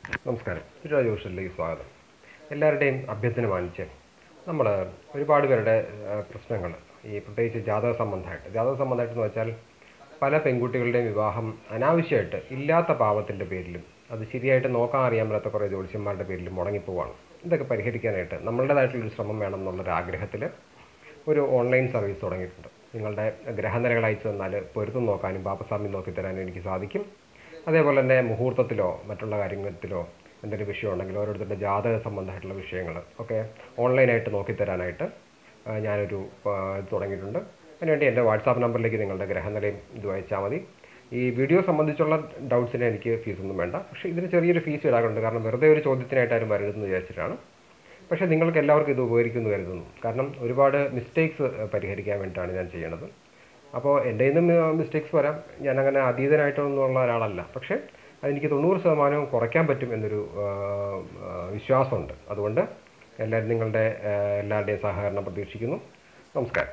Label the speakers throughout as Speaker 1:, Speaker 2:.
Speaker 1: നമസ്കാരം ഒരു ജോഷനിലേക്ക് സ്വാഗതം എല്ലാവരുടെയും അഭ്യർത്ഥന മാനിച്ച് നമ്മൾ ഒരുപാട് പേരുടെ പ്രശ്നങ്ങൾ ഈ പ്രത്യേകിച്ച് ജാതക സംബന്ധമായിട്ട് ജാതക സംബന്ധമായിട്ട് എന്ന് വെച്ചാൽ പല പെൺകുട്ടികളുടെയും വിവാഹം അനാവശ്യമായിട്ട് ഇല്ലാത്ത പാവത്തിൻ്റെ പേരിലും അത് ശരിയായിട്ട് നോക്കാൻ അറിയാൻ പറ്റാത്ത കുറേ ജ്യോത്സ്യന്മാരുടെ പേരിലും മുടങ്ങിപ്പോവാണ് ഇതൊക്കെ പരിഹരിക്കാനായിട്ട് നമ്മളുടേതായിട്ടുള്ളൊരു ശ്രമം വേണം എന്നുള്ളൊരു ആഗ്രഹത്തിൽ ഒരു ഓൺലൈൻ സർവീസ് തുടങ്ങിയിട്ടുണ്ട് നിങ്ങളുടെ ഗ്രഹനിലകൾ അയച്ചു തന്നാൽ പൊരുത്തം നോക്കാനും പാപ്പസ്വാമി നോക്കി തരാനും എനിക്ക് സാധിക്കും അതേപോലെ തന്നെ മുഹൂർത്തത്തിലോ മറ്റുള്ള കാര്യത്തിലോ എന്തെങ്കിലും വിഷയം ഉണ്ടെങ്കിൽ ഓരോരുത്തരുടെ ജാതക സംബന്ധമായിട്ടുള്ള വിഷയങ്ങൾ ഒക്കെ ഓൺലൈനായിട്ട് നോക്കിത്തരാനായിട്ട് ആ, ഞാനൊരു ആ, ഇത് തുടങ്ങിയിട്ടുണ്ട് അതിനുവേണ്ടി എൻ്റെ വാട്സാപ്പ് നമ്പറിലേക്ക് നിങ്ങളുടെ ഗ്രഹനിലയും ഇത് അയച്ചാൽ മതി ഈ വീഡിയോ സംബന്ധിച്ചുള്ള ഡൗട്ട്സിന് എനിക്ക് ഫീസൊന്നും വേണ്ട പക്ഷേ ഇതിന് ചെറിയൊരു ഫീസ് ഇടാറുണ്ട് കാരണം വെറുതെ ഒരു ചോദ്യത്തിനായിട്ട് ആരും വരരുതെന്ന് വിചാരിച്ചിട്ടാണ് പക്ഷേ നിങ്ങൾക്ക് എല്ലാവർക്കും ഇത് ഉപകരിക്കുമെന്ന് കരുതുന്നു കാരണം ഒരുപാട് മിസ്റ്റേക്സ് പരിഹരിക്കാൻ വേണ്ടിയിട്ടാണ് ഞാൻ ചെയ്യണത് അപ്പോൾ എൻ്റെ നിന്നും മിസ്റ്റേക്സ് വരാം ഞാൻ അങ്ങനെ അതീതനായിട്ടൊന്നുള്ള ഒരാളല്ല പക്ഷേ അതെനിക്ക് തൊണ്ണൂറ് ശതമാനവും കുറയ്ക്കാൻ പറ്റും എന്നൊരു ആ, ആ, വിശ്വാസമുണ്ട് അതുകൊണ്ട് എല്ലാവരും നിങ്ങളുടെ ആ, എല്ലാവരുടെയും സഹകരണം പ്രതീക്ഷിക്കുന്നു നമസ്കാരം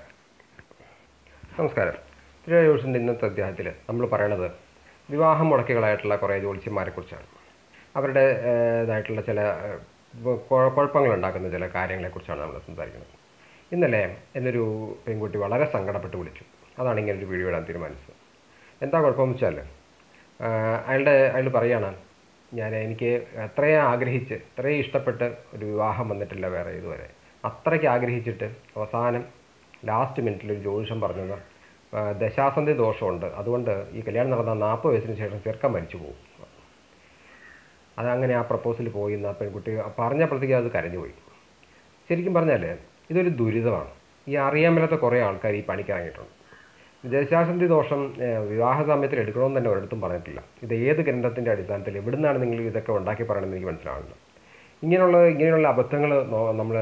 Speaker 1: നമസ്കാരം തിരുവോഷൻ്റെ ഇന്നത്തെ അധ്യായത്തിൽ നമ്മൾ പറയണത് വിവാഹം മുടക്കികളായിട്ടുള്ള കുറേ ജ്യോത്സ്യന്മാരെക്കുറിച്ചാണ് അവരുടെ ആ, ഇതായിട്ടുള്ള ചില ആ, കുഴ- കുഴപ്പങ്ങളുണ്ടാക്കുന്ന ചില കാര്യങ്ങളെക്കുറിച്ചാണ് നമ്മൾ സംസാരിക്കുന്നത് ഇന്നലെ എന്നൊരു പെൺകുട്ടി വളരെ സങ്കടപ്പെട്ട് വിളിച്ചു അതാണ് ഇങ്ങനെ ഒരു വീഡിയോ ഇടാൻ തീരുമാനിച്ചത് എന്താ കുഴപ്പമെന്ന് വെച്ചാൽ ആ, അയാളുടെ അയാൾ പറയാണ് ഞാൻ എനിക്ക് അത്രയും ആഗ്രഹിച്ച് ഇത്രയും ഇഷ്ടപ്പെട്ട് ഒരു വിവാഹം വന്നിട്ടില്ല വേറെ ഇതുവരെ അത്രയ്ക്ക് ആഗ്രഹിച്ചിട്ട് അവസാനം ലാസ്റ്റ് മിനിറ്റിൽ ഒരു ജ്യോതിഷം പറഞ്ഞത് ആ, ദശാസന്ധി ദോഷമുണ്ട് അതുകൊണ്ട് ഈ കല്യാണം നടന്ന നാൽപ്പത് വയസ്സിന് ശേഷം ചെറുക്കൻ മരിച്ചു പോകും അതങ്ങനെ ആ പ്രപ്പോസൽ പോയി എന്ന് ആ പെൺകുട്ടി പറഞ്ഞപ്പോഴത്തേക്ക് അത് കരഞ്ഞുപോയി ശരിക്കും പറഞ്ഞാൽ ഇതൊരു ദുരിതമാണ് ഈ അറിയാൻ മേലാത്ത കുറേ ആൾക്കാർ ഈ പണിക്കിറങ്ങിയിട്ടുണ്ട് ദശാസന്ധി ദോഷം ഏഹ്, വിവാഹ സമയത്തിൽ എടുക്കണമെന്ന് തന്നെ ഒരിടത്തും പറഞ്ഞിട്ടില്ല ഇത് ഏത് ഗ്രന്ഥത്തിൻ്റെ അടിസ്ഥാനത്തിൽ എവിടുന്നാണ് നിങ്ങൾ ഇതൊക്കെ ഉണ്ടാക്കി പറയണമെന്ന് എനിക്ക് മനസ്സിലാവുന്നില്ല ഇങ്ങനെയുള്ള ഇങ്ങനെയുള്ള അബദ്ധങ്ങൾ നമ്മൾ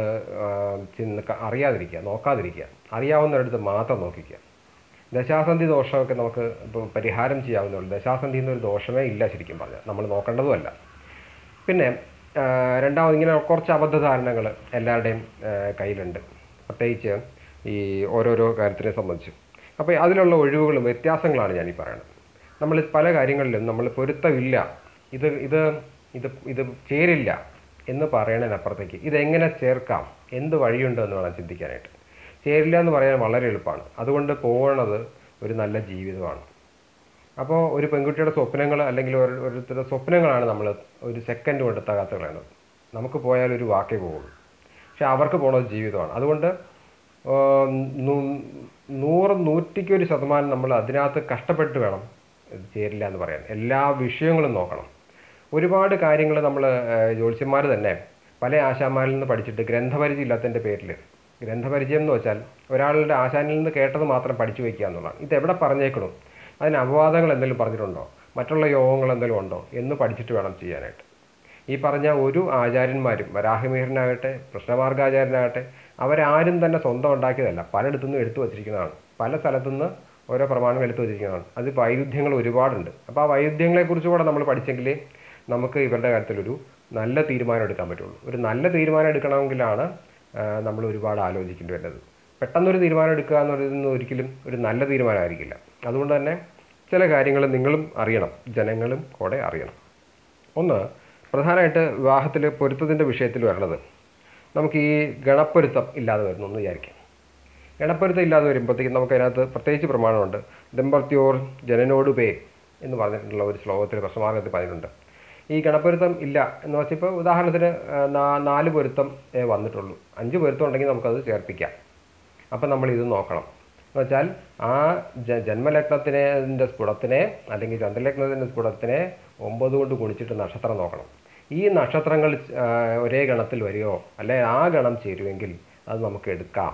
Speaker 1: ചെന്ന് ക- അറിയാതിരിക്കുക നോക്കാതിരിക്കുക അറിയാവുന്നിടത്ത് മാത്രം നോക്കിക്കുക ദശാസന്ധി ദോഷമൊക്കെ നമുക്ക് ഇപ്പോൾ പരിഹാരം ചെയ്യാവുന്നുള്ളൂ ദശാസന്ധി എന്നൊരു ദോഷമേ ഇല്ല ശരിക്കും പറഞ്ഞാൽ നമ്മൾ നോക്കേണ്ടതുമല്ല പിന്നെ ആ, രണ്ടാമത് ഇങ്ങനെ കുറച്ച് അബദ്ധധാരണകൾ എല്ലാവരുടെയും ആ, കയ്യിലുണ്ട് പ്രത്യേകിച്ച് ഈ ഓരോരോ കാര്യത്തിനെ സംബന്ധിച്ച് അപ്പോൾ അതിലുള്ള ഒഴിവുകളും വ്യത്യാസങ്ങളാണ് ഞാൻ ഈ പറയുന്നത് നമ്മൾ പല കാര്യങ്ങളിലും നമ്മൾ പൊരുത്തമില്ല ഇത് ഇത് ഇത് ഇത് ചേരില്ല എന്ന് പറയണതിനപ്പുറത്തേക്ക് ഇതെങ്ങനെ ചേർക്കാം എന്ത് വഴിയുണ്ട് എന്ന് വേണം ചിന്തിക്കാനായിട്ട് ചേരില്ല എന്ന് പറയാൻ വളരെ എളുപ്പമാണ് അതുകൊണ്ട് പോകുന്നത് ഒരു നല്ല ജീവിതമാണ് അപ്പോൾ ഒരു പെൺകുട്ടിയുടെ സ്വപ്നങ്ങൾ അല്ലെങ്കിൽ ഒരു ഓരോരുത്തരുടെ സ്വപ്നങ്ങളാണ് നമ്മൾ ഒരു സെക്കൻഡ് കൊണ്ട് തകർത്ത് കളയുന്നത് നമുക്ക് പോയാൽ ഒരു വാക്കേ പോകുള്ളൂ പക്ഷെ അവർക്ക് പോണത് ജീവിതമാണ് അതുകൊണ്ട് ആ, നൂ- നൂറ് നൂറ്റിക്കൊരു ശതമാനം നമ്മൾ അതിനകത്ത് കഷ്ടപ്പെട്ട് വേണം ഇത് ചേരില്ല എന്ന് പറയാൻ എല്ലാ വിഷയങ്ങളും നോക്കണം ഒരുപാട് കാര്യങ്ങൾ നമ്മൾ ജ്യോത്സ്യന്മാർ തന്നെ പല ആശാന്മാരിൽ നിന്ന് പഠിച്ചിട്ട് ഗ്രന്ഥപരിചയം ഇല്ലാത്തതിൻ്റെ പേരിൽ ഗ്രന്ഥപരിചയം എന്ന് വെച്ചാൽ ഒരാളുടെ ആശാനിൽ നിന്ന് കേട്ടത് മാത്രം പഠിച്ചു വയ്ക്കുക എന്നുള്ളതാണ് ഇത് എവിടെ പറഞ്ഞേക്കണം അതിന് അപവാദങ്ങൾ എന്തെങ്കിലും പറഞ്ഞിട്ടുണ്ടോ മറ്റുള്ള യോഗങ്ങൾ എന്തെങ്കിലും ഉണ്ടോ എന്ന് പഠിച്ചിട്ട് വേണം ചെയ്യാനായിട്ട് ഈ പറഞ്ഞ ഒരു ആചാര്യന്മാരും വരാഹമിഹിരനാകട്ടെ കൃഷ്ണമാർഗാചാര്യനാകട്ടെ അവരാരും തന്നെ സ്വന്തം ഉണ്ടാക്കിയതല്ല പലയിടത്തുനിന്നും എടുത്തു വച്ചിരിക്കുന്നതാണ് പല സ്ഥലത്തുനിന്ന് ഓരോ പ്രമാണങ്ങൾ എടുത്തു വച്ചിരിക്കുന്നതാണ് അത് വൈരുദ്ധ്യങ്ങൾ ഒരുപാടുണ്ട് അപ്പോൾ ആ വൈരുദ്ധ്യങ്ങളെക്കുറിച്ച് കൂടെ നമ്മൾ പഠിച്ചെങ്കിലേ നമുക്ക് ഇവരുടെ കാര്യത്തിലൊരു നല്ല തീരുമാനം എടുക്കാൻ പറ്റുള്ളൂ ഒരു നല്ല തീരുമാനം എടുക്കണമെങ്കിലാണ് ആ, നമ്മൾ ഒരുപാട് ആലോചിക്കേണ്ടി വരുന്നത് പെട്ടെന്നൊരു തീരുമാനം എടുക്കുക എന്ന് പറയുന്നത് ഒരിക്കലും ഒരു നല്ല തീരുമാനമായിരിക്കില്ല അതുകൊണ്ട് തന്നെ ചില കാര്യങ്ങൾ നിങ്ങളും അറിയണം ജനങ്ങളും കൂടെ അറിയണം ഒന്ന് പ്രധാനമായിട്ട് വിവാഹത്തിൽ പൊരുത്തത്തിൻ്റെ വിഷയത്തിൽ വരണത് നമുക്ക് ഈ ഗണപ്പൊരുത്തം ഇല്ലാതെ വരുന്നു എന്ന് വിചാരിക്കാം ഗണപ്പൊരുത്തം ഇല്ലാതെ വരുമ്പോഴത്തേക്കും നമുക്ക് അതിനകത്ത് പ്രത്യേകിച്ച് പ്രമാണമുണ്ട് ദമ്പർത്യോർ ജനനോട് പേ എന്ന് പറഞ്ഞിട്ടുള്ള ഒരു ശ്ലോകത്തിൽ പ്രശ്നമാർഗത്തിൽ പറഞ്ഞിട്ടുണ്ട് ഈ ഗണപ്പൊരുത്തം ഇല്ല എന്ന് വെച്ചാൽ ഇപ്പോൾ ഉദാഹരണത്തിന് ആ, നാ- നാല് പൊരുത്തം ഏ വന്നിട്ടുള്ളൂ അഞ്ച് പൊരുത്തം ഉണ്ടെങ്കിൽ നമുക്കത് ചേർപ്പിക്കാം അപ്പം നമ്മൾ ഇത് നോക്കണം എന്ന് വെച്ചാൽ ആ ജ ജന്മലഗ്നത്തിൻ്റെ സ്ഫുടത്തിനെ അല്ലെങ്കിൽ ചന്ദ്രലഗ്നത്തിൻ്റെ സ്ഫുടത്തിനെ ഒമ്പത് കൊണ്ട് ഗുണിച്ചിട്ട് നക്ഷത്രം നോക്കണം ഈ നക്ഷത്രങ്ങൾ ആ, ഒരേ ഗണത്തിൽ വരികയോ അല്ലെ ആ ഗണം ചേരുമെങ്കിൽ അത് നമുക്ക് എടുക്കാം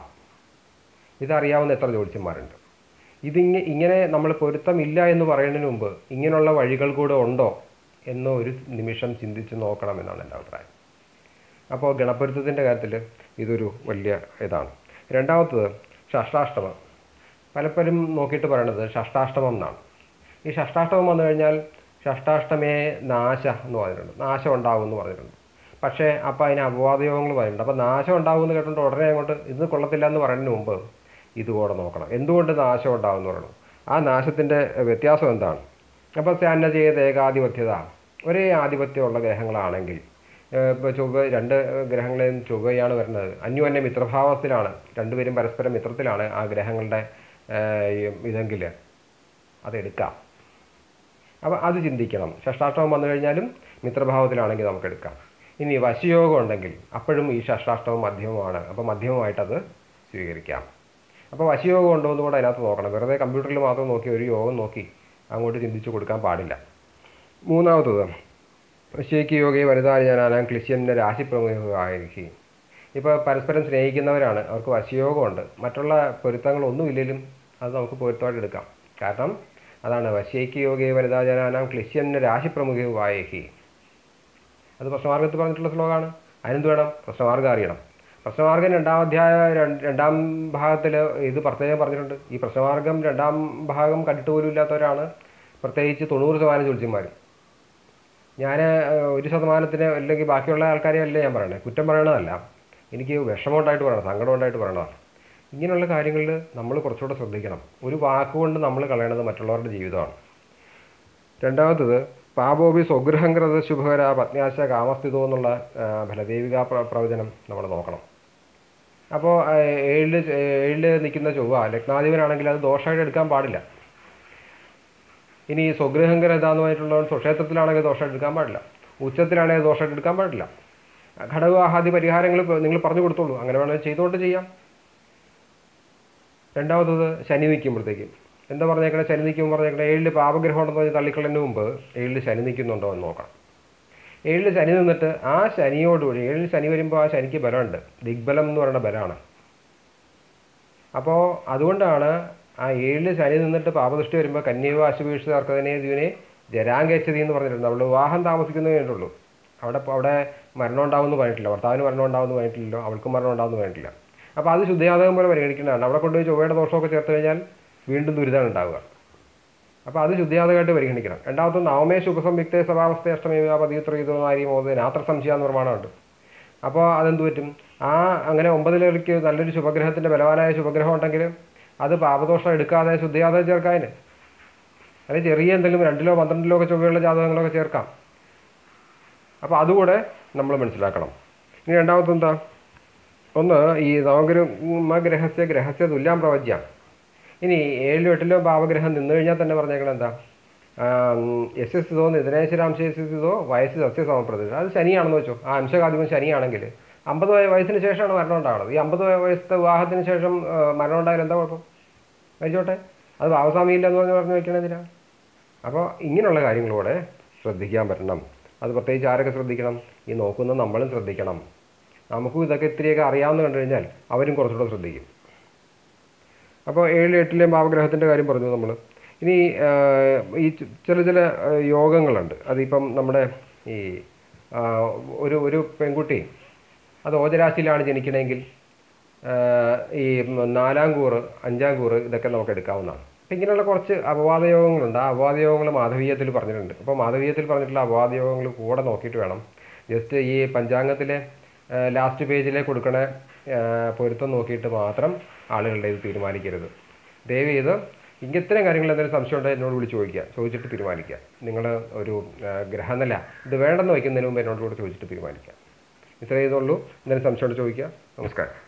Speaker 1: ഇതറിയാവുന്ന എത്ര ജ്യോത്സ്യന്മാരുണ്ട് ഇതിങ്ങ ഇങ്ങനെ നമ്മൾ പൊരുത്തമില്ല എന്ന് പറയുന്നതിന് മുമ്പ് ഇങ്ങനെയുള്ള വഴികൾ കൂടെ ഉണ്ടോ എന്ന് ഒരു നിമിഷം ചിന്തിച്ച് നോക്കണം എന്നാണ് എൻ്റെ അഭിപ്രായം അപ്പോൾ ഗണപ്പൊരുത്തത്തിൻ്റെ കാര്യത്തിൽ ഇതൊരു വലിയ ഇതാണ് രണ്ടാമത്തത് ഷഷ്ടാഷ്ടമം പലപ്പോഴും നോക്കിയിട്ട് പറയണത് ഷഷ്ടാഷ്ടമം എന്നാണ് ഈ ഷഷ്ടാഷ്ടമം വന്നു കഴിഞ്ഞാൽ ഷഷ്ടാഷ്ടമേ നാശ എന്ന് പറഞ്ഞിട്ടുണ്ട് നാശം ഉണ്ടാവും എന്ന് പറഞ്ഞിട്ടുണ്ട് പക്ഷേ അപ്പോൾ അതിന് അപവാദയോഗങ്ങൾ പറയുന്നുണ്ട് അപ്പോൾ നാശം ഉണ്ടാവും എന്ന് കേട്ടിട്ട് ഉടനെ അങ്ങോട്ട് ഇത് കൊള്ളത്തില്ല എന്ന് പറയുന്നതിന് മുമ്പ് ഇതുകൂടെ നോക്കണം എന്തുകൊണ്ട് നാശം ഉണ്ടാവും എന്ന് പറയണം ആ നാശത്തിൻ്റെ വ്യത്യാസം എന്താണ് അപ്പോൾ സ്യാന്ന ചെയ്ത് ഏകാധിപത്യത ഒരേ ആധിപത്യമുള്ള ഗ്രഹങ്ങളാണെങ്കിൽ ഏഹ് ഇപ്പോൾ ചൊവ്വ രണ്ട് ഗ്രഹങ്ങളെയും ചൊവ്വയാണ് വരുന്നത് അന്യോന്യ മിത്രഭാവത്തിലാണ് രണ്ടുപേരും പരസ്പരം മിത്രത്തിലാണ് ആ ഗ്രഹങ്ങളുടെ ഏഹ് ഈ ഇതെങ്കിൽ അതെടുക്കാം അപ്പോൾ അത് ചിന്തിക്കണം ഷഷ്ടാഷ്ടമം വന്നു കഴിഞ്ഞാലും മിത്രഭാവത്തിലാണെങ്കിൽ നമുക്ക് എടുക്കാം ഇനി വശയോഗം ഉണ്ടെങ്കിൽ അപ്പോഴും ഈ ഷഷ്ടാഷ്ടമം മധ്യമമാണ് അപ്പോൾ മധ്യമമായിട്ടത് സ്വീകരിക്കാം അപ്പോൾ വശയോഗം ഉണ്ടോ എന്ന് കൂടെ അതിനകത്ത് നോക്കണം വെറുതെ കമ്പ്യൂട്ടറിൽ മാത്രം നോക്കി ഒരു യോഗം നോക്കി അങ്ങോട്ട് ചിന്തിച്ച് കൊടുക്കാൻ പാടില്ല മൂന്നാമത്തത് വശയ്ക്ക് യോഗയെ വലുതാൽ ഞാനാനാം ക്ലിശ്യൻ്റെ രാശിപ്രമുഖമായിരിക്കും ഇപ്പോൾ പരസ്പരം സ്നേഹിക്കുന്നവരാണ് അവർക്ക് വശയോഗമുണ്ട് മറ്റുള്ള പൊരുത്തങ്ങളൊന്നുമില്ലെങ്കിലും അത് നമുക്ക് പൊരുത്തമായിട്ട് എടുക്കാം കാരണം അതാണ് വശയ്ക്ക് യോഗയെ വലുതാ ജനാനാം ക്ലിശ്യൻ്റെ രാശിപ്രമുഖമായേഹി അത് പ്രശ്നമാർഗത്തിൽ പറഞ്ഞിട്ടുള്ള ശ്ലോകമാണ് അതിനെന്ത് വേണം പ്രശ്നമാർഗം അറിയണം പ്രശ്നമാർഗം രണ്ടാം അധ്യായ രണ്ട് രണ്ടാം ഭാഗത്തിൽ ഇത് പ്രത്യേകം പറഞ്ഞിട്ടുണ്ട് ഈ പ്രശ്നമാർഗം രണ്ടാം ഭാഗം കണ്ടിട്ട് പോലും ഇല്ലാത്തവരാണ് പ്രത്യേകിച്ച് തൊണ്ണൂറ് ശതമാനം ജ്യോത്സ്യന്മാരും ഞാൻ ഒരു ശതമാനത്തിന് അല്ലെങ്കിൽ ബാക്കിയുള്ള ആൾക്കാരെ അല്ല ഞാൻ പറയണത് കുറ്റം പറയണതല്ല എനിക്ക് വിഷമം ഉണ്ടായിട്ട് പറയണം സങ്കടം ഉണ്ടായിട്ട് പറയണതാണ് ഇങ്ങനെയുള്ള കാര്യങ്ങളിൽ നമ്മൾ കുറച്ചുകൂടെ ശ്രദ്ധിക്കണം ഒരു വാക്കുകൊണ്ട് നമ്മൾ കളയണത് മറ്റുള്ളവരുടെ ജീവിതമാണ് രണ്ടാമത്തത് പാപോപി സ്വഗൃഹംകൃത ശുഭകര പത്നിയാശ കാമസ്ഥിതോ എന്നുള്ള ആ, ഫലദേവിക പ്ര- പ്രവചനം നമ്മൾ നോക്കണം അപ്പോൾ ഏഴില് ഏഴില് നിൽക്കുന്ന ചൊവ്വ ലഗ്നാധിപനാണെങ്കിൽ അത് ദോഷമായിട്ട് എടുക്കാൻ പാടില്ല ഇനി സ്വഗൃഹങ്കര ഇതാന്നുമായിട്ടുള്ള സ്വക്ഷേത്രത്തിലാണെങ്കിൽ ദോഷം എടുക്കാൻ പാടില്ല ഉച്ചത്തിലാണെങ്കിൽ ദോഷം എടുക്കാൻ പാടില്ല ഘടകവാഹാദി പരിഹാരങ്ങൾ ഇപ്പൊ നിങ്ങൾ പറഞ്ഞു കൊടുത്തോളൂ അങ്ങനെ വേണമെങ്കിൽ ചെയ്തുകൊണ്ട് ചെയ്യാം രണ്ടാമത്തത് ശനി നിൽക്കുമ്പോഴത്തേക്കും എന്താ പറഞ്ഞേക്കണേ ശനി നിൽക്കുമ്പോൾ പറഞ്ഞേക്കണേ ഏഴിൽ പാപഗ്രഹം ഉണ്ടെന്ന് പറഞ്ഞ് തള്ളിക്കളതിന് മുമ്പ് ഏഴിൽ ശനി നിൽക്കുന്നുണ്ടോ എന്ന് നോക്കാം ഏഴിൽ ശനി നിന്നിട്ട് ആ ശനിയോടുകൂടി ഏഴിൽ ശനി വരുമ്പോൾ ആ ശനിക്ക് ബലമുണ്ട് ദിഗ്ബലം എന്ന് പറയുന്ന ബലമാണ് അപ്പോൾ അതുകൊണ്ടാണ് ആ ഏഴിൽ ശനി നിന്നിട്ട് പാപദൃഷ്ടി വരുമ്പോൾ കന്യവ അശുഭീക്ഷ അർക്കതനെ ജീവനെ ജരാങ്കേച്ചതി എന്ന് പറഞ്ഞിട്ടുണ്ട് അവൾ വിവാഹം താമസിക്കുന്നതേ വേണ്ടുള്ളൂ അവിടെ അവിടെ മരണം ഉണ്ടാവുമെന്ന് പറഞ്ഞിട്ടില്ല ഭർത്താവിന് മരണം ഉണ്ടാവുമെന്ന് പറഞ്ഞിട്ടില്ലല്ലോ അവൾക്കും മരണം ഉണ്ടാവുമെന്ന് പറഞ്ഞിട്ടില്ല അപ്പോൾ അത് ശുദ്ധജാതകം പോലെ പരിഗണിക്കേണ്ടതാണ് അവിടെ കൊണ്ടുപോയി ചൊവ്വയുടെ ദോഷമൊക്കെ ചേർത്ത് കഴിഞ്ഞാൽ വീണ്ടും ദുരിതമാണ് ഉണ്ടാവുക അപ്പോൾ അത് ശുദ്ധജാതകമായിട്ട് പരിഗണിക്കണം രണ്ടാമത്തെ നവമേശ ഉപസംയുക്ത സഭാവസ്ഥ അഷ്ടമേവ പതിയുത്രയിതോ നാരി മോദ നാത്ര സംശയ എന്ന് പ്രമാണമുണ്ട് അപ്പോൾ അതെന്ത് പറ്റും ആ അങ്ങനെ ഒമ്പതിലേക്ക് നല്ലൊരു ശുഭഗ്രഹത്തിൻ്റെ ബലവാനായ ശുഭഗ്രഹം ഉണ്ടെങ്കിൽ അത് പാപദോഷം എടുക്കാതെ ശുദ്ധജാതകം ചേർക്കാതിന് അല്ലെങ്കിൽ ചെറിയ എന്തെങ്കിലും രണ്ടിലോ പന്ത്രണ്ടിലോ ഒക്കെ ചൊവ്വയുള്ള ജാതകങ്ങളൊക്കെ ചേർക്കാം അപ്പോൾ അതുകൂടെ നമ്മൾ മനസ്സിലാക്കണം ഇനി രണ്ടാമത്തെ എന്താ ഒന്ന് ഈ നവഗ്രഹ ഗ്രഹസ്യ ഗ്രഹസ്യ തുല്യാം പ്രവജ്യം ഇനി ഏഴിലും എട്ടിലോ ഭാവഗ്രഹം നിന്ന് കഴിഞ്ഞാൽ തന്നെ പറഞ്ഞേക്കണം എന്താ എസ് എസ് ഇതോ നിതനേശ്വരാംശ എസ് എസ് ഇതോ വയസ്സ് സസ്യ സമപ്രതി അത് ശനിയാണെന്ന് വെച്ചോ ആ അംശകാധിപം ശനിയാണെങ്കിൽ അമ്പത് വയസ്സിന് ശേഷമാണ് മരണം ഉണ്ടാവുന്നത് ഈ അമ്പത് വയസ്സത്തെ വിവാഹത്തിന് ശേഷം ആ, മരണം ഉണ്ടായാൽ എന്താ കുഴപ്പം കഴിച്ചോട്ടെ അത് ഭാവസ്വാമിയില്ല എന്ന് പറഞ്ഞ് പറഞ്ഞു വെക്കണതിനാ അപ്പോൾ ഇങ്ങനെയുള്ള കാര്യങ്ങളൂടെ ശ്രദ്ധിക്കാൻ പറ്റണം അത് പ്രത്യേകിച്ച് ആരൊക്കെ ശ്രദ്ധിക്കണം ഈ നോക്കുന്ന നമ്മളും ശ്രദ്ധിക്കണം നമുക്കും ഇതൊക്കെ ഇത്തിരിയൊക്കെ അറിയാമെന്ന് കണ്ടു കഴിഞ്ഞാൽ അവരും കുറച്ചുകൂടെ ശ്രദ്ധിക്കും അപ്പോൾ ഏഴ് എട്ടിലെയും ഭാവഗ്രഹത്തിൻ്റെ കാര്യം പറഞ്ഞു നമ്മൾ ഇനി ആ, ഈ ചി- ചില ചില ആ, യോഗങ്ങളുണ്ട് അതിപ്പം നമ്മുടെ ഈ ആ, ഒരു ഒരു പെൺകുട്ടി അത് ഓജരാശിയിലാണ് ജനിക്കണമെങ്കിൽ ആ, ഈ നാലാം കൂറ് അഞ്ചാം കൂറ് ഇതൊക്കെ നമുക്ക് എടുക്കാവുന്നതാണ് അപ്പം ഇങ്ങനെയുള്ള കുറച്ച് അപവാദ യോഗങ്ങളുണ്ട് ആ അപവാദ യോഗങ്ങൾ മാധവീയത്തിൽ പറഞ്ഞിട്ടുണ്ട് അപ്പോൾ മാധവീയത്തിൽ പറഞ്ഞിട്ടുള്ള അപവാദ യോഗങ്ങൾ കൂടെ നോക്കിയിട്ട് വേണം ജസ്റ്റ് ഈ പഞ്ചാംഗത്തിലെ ലാസ്റ്റ് പേജിലെ കൊടുക്കണ ആ, പൊരുത്തം നോക്കിയിട്ട് മാത്രം ആളുകളുടെ ഇത് തീരുമാനിക്കരുത് ദയവ് ചെയ്ത് ഇങ്ങനത്തെ കാര്യങ്ങൾ എന്തെങ്കിലും സംശയം ഉണ്ടെങ്കിൽ എന്നോട് വിളിച്ച് ചോദിക്കുക ചോദിച്ചിട്ട് തീരുമാനിക്കുക നിങ്ങൾ ഒരു ആ, ഗ്രഹനില ഇത് വേണ്ടെന്ന് വയ്ക്കുന്നതിന് മുമ്പ് എന്നോട് കൂടെ ചോദിച്ചിട്ട് തീരുമാനിക്കുക ഇത്രയേ ഇതുള്ളൂ എന്തെങ്കിലും സംശയം ഉണ്ടെങ്കിൽ ചോദിക്കുക നമസ്കാരം